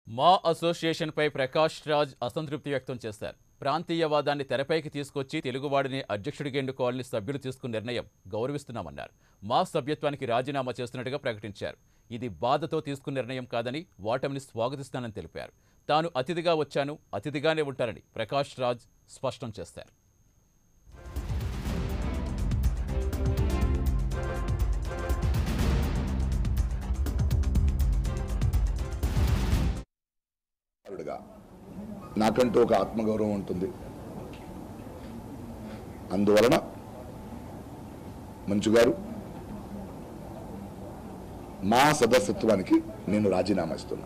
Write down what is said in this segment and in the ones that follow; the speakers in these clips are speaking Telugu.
మా అసోసియేషన్పై ప్రకాష్ రాజ్ అసంతృప్తి వ్యక్తం చేశారు ప్రాంతీయవాదాన్ని తెరపైకి తీసుకొచ్చి తెలుగువాడిని అధ్యక్షుడిగా ఎన్నుకోవాలని సభ్యులు తీసుకున్న నిర్ణయం గౌరవిస్తున్నామన్నారు మా సభ్యత్వానికి రాజీనామా చేస్తున్నట్టుగా ప్రకటించారు ఇది బాధతో తీసుకున్న నిర్ణయం కాదని ఓటమిని స్వాగతిస్తానని తెలిపారు తాను అతిథిగా వచ్చాను అతిథిగానే ఉంటానని ప్రకాష్ రాజ్ స్పష్టం చేశారు కుమారుడిగా నాకంటూ ఒక ఆత్మగౌరవం ఉంటుంది అందువలన మంచు గారు మా సదస్యత్వానికి నేను రాజీనామా ఇస్తున్నా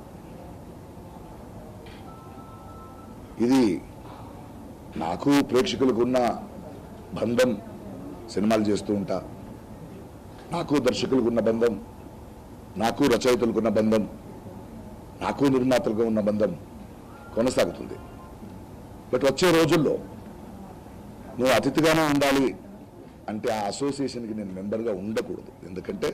ఇది నాకు ప్రేక్షకులకు ఉన్న బంధం సినిమాలు చేస్తూ ఉంటా నాకు దర్శకులకు ఉన్న బంధం నాకు రచయితలకు ఉన్న బంధం నాకు నిర్మాతలుగా ఉన్న బంధం కొనసాగుతుంది బట్ వచ్చే రోజుల్లో నువ్వు అతిథిగానే ఉండాలి అంటే ఆ అసోసియేషన్కి నేను మెంబర్గా ఉండకూడదు ఎందుకంటే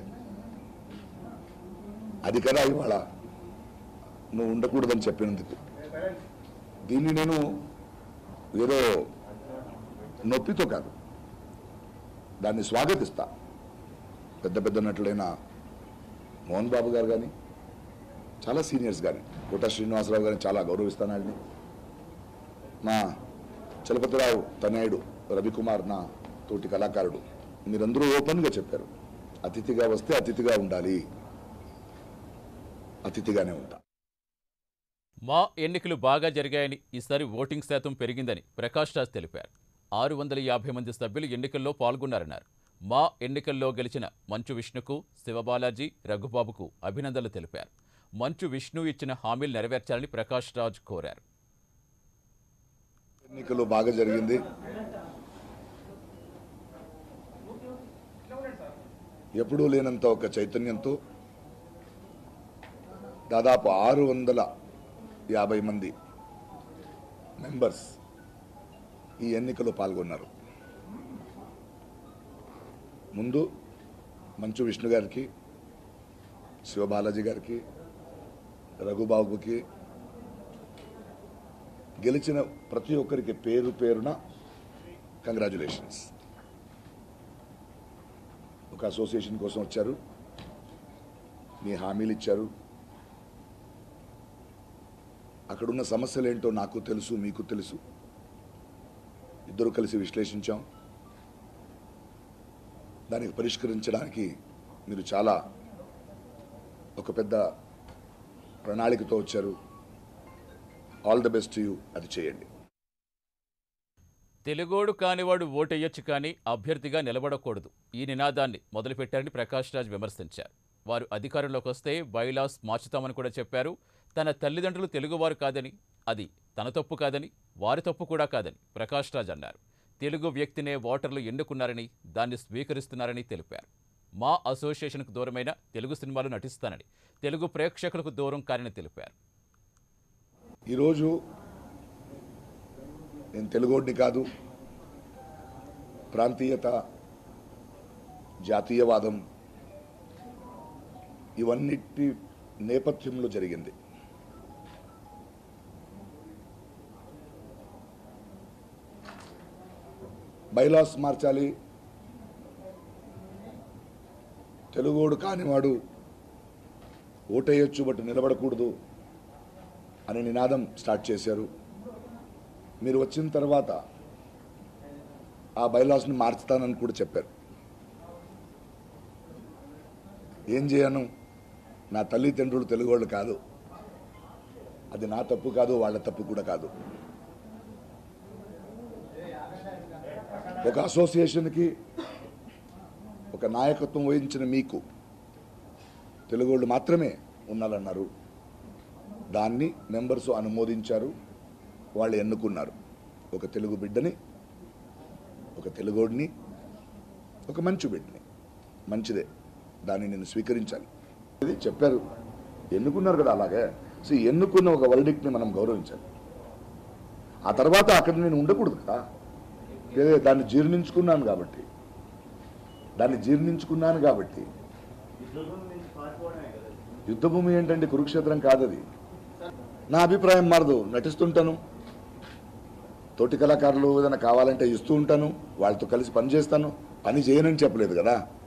అది కదా ఇవాళ నువ్వు ఉండకూడదని చెప్పినందుకు దీన్ని నేను ఏదో నొప్పితో కాదు దాన్ని స్వాగతిస్తా పెద్ద పెద్ద నటులైన మోహన్ బాబు గారు కానీ చాలా సీనియర్స్ కానీ కోట శ్రీనివాసరావు గారిని చాలా గౌరవిస్తాను ఆయన్ని మా చలపతిరావు తనయుడు రవికుమార్ నా తోటి కళాకారుడు మీరందరూ ఓపెన్గా చెప్పారు అతిథిగా వస్తే అతిథిగా ఉండాలి అతిథిగానే ఉంటా మా ఎన్నికలు బాగా జరిగాయని ఈసారి ఓటింగ్ శాతం పెరిగిందని ప్రకాష్ రాజ్ తెలిపారు ఆరు వందల యాభై మంది సభ్యులు ఎన్నికల్లో పాల్గొన్నారన్నారు మా ఎన్నికల్లో గెలిచిన మంచు విష్ణుకు శివబాలాజీ రఘుబాబుకు అభినందనలు తెలిపారు మంచు విష్ణు ఇచ్చిన హామీలు నెరవేర్చాలని ప్రకాష్ రాజ్ కోరారు ఎన్నికలు బాగా జరిగింది ఎప్పుడూ లేనంత ఒక చైతన్యంతో దాదాపు ఆరు వందల యాభై మంది మెంబర్స్ ఈ ఎన్నికలో పాల్గొన్నారు ముందు మంచు విష్ణు గారికి శివబాలాజీ గారికి రఘుబాబుకి గెలిచిన ప్రతి ఒక్కరికి పేరు పేరున కంగ్రాచులేషన్స్ ఒక అసోసియేషన్ కోసం వచ్చారు మీ హామీలు ఇచ్చారు అక్కడున్న సమస్యలు ఏంటో నాకు తెలుసు మీకు తెలుసు ఇద్దరు కలిసి విశ్లేషించాం దానికి పరిష్కరించడానికి మీరు చాలా ఒక పెద్ద ప్రణాళికతో వచ్చారు ఆల్ ద బెస్ట్ యూ అది చేయండి తెలుగోడు కానివాడు ఓటెయ్యొచ్చు కానీ అభ్యర్థిగా నిలబడకూడదు ఈ నినాదాన్ని మొదలుపెట్టారని ప్రకాష్ రాజ్ విమర్శించారు వారు అధికారంలోకి వస్తే బైలాస్ మార్చుతామని కూడా చెప్పారు తన తల్లిదండ్రులు తెలుగువారు కాదని అది తన తప్పు కాదని వారి తప్పు కూడా కాదని ప్రకాష్ రాజ్ అన్నారు తెలుగు వ్యక్తినే ఓటర్లు ఎన్నుకున్నారని దాన్ని స్వీకరిస్తున్నారని తెలిపారు మా అసోసియేషన్కు దూరమైన తెలుగు సినిమాలు నటిస్తానని తెలుగు ప్రేక్షకులకు దూరం కానని తెలిపారు ఈరోజు నేను తెలుగోడిని కాదు ప్రాంతీయత జాతీయవాదం ఇవన్నిటి నేపథ్యంలో జరిగింది బైలాస్ మార్చాలి తెలుగోడు కానివాడు ఓటేయొచ్చు బట్ నిలబడకూడదు అనే నినాదం స్టార్ట్ చేశారు మీరు వచ్చిన తర్వాత ఆ బైలాస్ని మార్చుతానని కూడా చెప్పారు ఏం చేయను నా తల్లిదండ్రులు తెలుగోళ్ళు కాదు అది నా తప్పు కాదు వాళ్ళ తప్పు కూడా కాదు ఒక అసోసియేషన్కి ఒక నాయకత్వం వహించిన మీకు తెలుగోళ్ళు మాత్రమే ఉండాలన్నారు దాన్ని మెంబర్స్ అనుమోదించారు వాళ్ళు ఎన్నుకున్నారు ఒక తెలుగు బిడ్డని ఒక తెలుగోడిని ఒక మంచు బిడ్డని మంచిదే దాన్ని నేను స్వీకరించాలి ఇది చెప్పారు ఎన్నుకున్నారు కదా అలాగే సో ఎన్నుకున్న ఒక వర్డిక్ని మనం గౌరవించాలి ఆ తర్వాత అక్కడ నేను ఉండకూడదు కదా ఏదే దాన్ని జీర్ణించుకున్నాను కాబట్టి దాన్ని జీర్ణించుకున్నాను కాబట్టి యుద్ధభూమి ఏంటంటే కురుక్షేత్రం కాదది నా అభిప్రాయం మారదు నటిస్తుంటాను తోటి కళాకారులు ఏదైనా కావాలంటే ఇస్తూ ఉంటాను వాళ్ళతో కలిసి పని చేస్తాను పని చేయనని చెప్పలేదు కదా